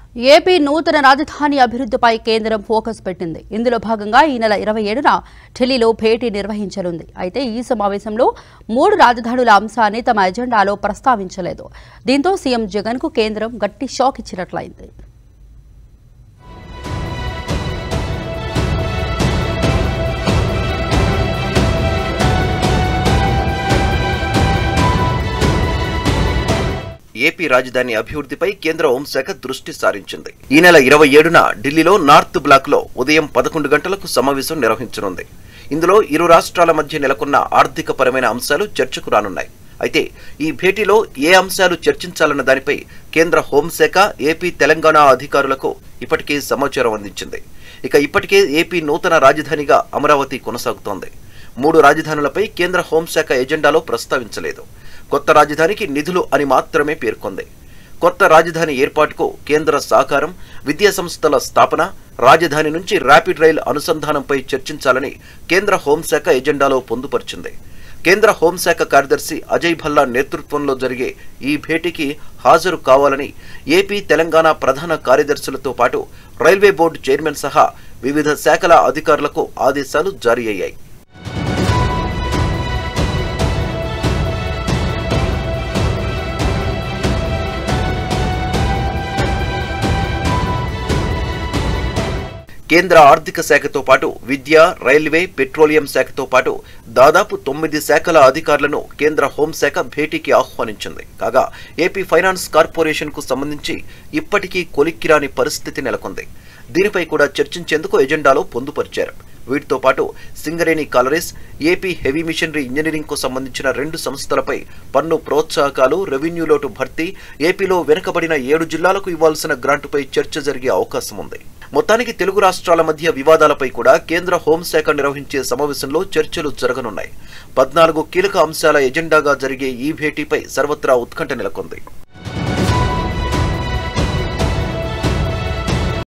AP నూతన రాజధాని అభివృద్ధిపై కేంద్రం ఫోకస్ పెట్టింది ఇందులో భాగంగా ఈ నెల ఇరవై ఏడున ఢిల్లీలో భేటీ నిర్వహించనుంది అయితే ఈ సమావేశంలో మూడు రాజధానుల అంశాన్ని తమ ఎజెండాలో ప్రస్తావించలేదు దీంతో సీఎం జగన్ కు కేంద్రం గట్టి షాక్ ఇచ్చినట్లయింది ఏపీ రాజధాని అభివృద్ధిపై కేంద్ర హోంశాఖ దృష్టి సారించింది ఈ నెల ఇరవై ఏడున ఢిల్లీలో నార్త్ బ్లాక్ లో ఉదయం పదకొండు గంటలకు సమావేశం నిర్వహించనుంది ఇందులో ఇరు రాష్ట్రాల మధ్య నెలకొన్న ఆర్థిక పరమైన అంశాలు చర్చకు రానున్నాయి అయితే ఈ భేటీలో ఏ అంశాలు చర్చించాలన్న దానిపై కేంద్ర హోంశాఖ ఏపీ తెలంగాణ అధికారులకు ఇప్పటికే సమాచారం అందించింది ఇక ఇప్పటికే ఏపీ నూతన రాజధానిగా అమరావతి కొనసాగుతోంది మూడు రాజధానులపై కేంద్ర హోంశాఖ ఎజెండాలో ప్రస్తావించలేదు కొత్త రాజధానికి నిధులు అని మాత్రమే పేర్కొంది కొత్త రాజధాని ఏర్పాటుకు కేంద్ర సహకారం విద్యా సంస్థల స్థాపన రాజధాని నుంచి ర్యాపిడ్ రైల్ అనుసంధానంపై చర్చించాలని కేంద్ర హోంశాఖ ఎజెండాలో పొందుపరిచింది కేంద్ర హోంశాఖ కార్యదర్శి అజయ్ భల్లా నేతృత్వంలో జరిగే ఈ భేటీకి హాజరు కావాలని ఏపీ తెలంగాణ ప్రధాన కార్యదర్శులతో పాటు రైల్వే బోర్డు చైర్మన్ సహా వివిధ శాఖల అధికారులకు ఆదేశాలు జారీ అయ్యాయి కేంద్ర ఆర్థిక శాఖతో పాటు విద్య రైల్వే పెట్రోలియం శాఖతో పాటు దాదాపు తొమ్మిది శాఖల అధికారులను కేంద్ర హోంశాఖ భేటీకి ఆహ్వానించింది కాగా ఏపీ ఫైనాన్స్ కార్పొరేషన్ కు సంబంధించి ఇప్పటికీ కొలిక్కిరాని పరిస్థితి నెలకొంది దీనిపై కూడా చర్చించేందుకు ఎజెండాలో పొందుపరిచారు వీటితో పాటు Singareni collieries AP heavy machinery engineering కు సంబంధించిన రెండు సంస్థలపై పన్ను ప్రోత్సాహకాలు రెవెన్యూ లోటు భర్తీ ఏపీలో వెనుకబడిన ఏడు జిల్లాలకు ఇవ్వాల్సిన గ్రాంటుపై చర్చ జరిగే అవకాశం ఉంది మొత్తానికి తెలుగు రాష్ట్రాల మధ్య వివాదాలపై కూడా కేంద్ర హోంశాఖ నిర్వహించే సమావేశంలో చర్చలు జరగనున్నాయి పద్నాలుగు కీలక అంశాల ఎజెండాగా జరిగే ఈ భేటీపై సర్వత్రా ఉత్కంఠ నెలకొంది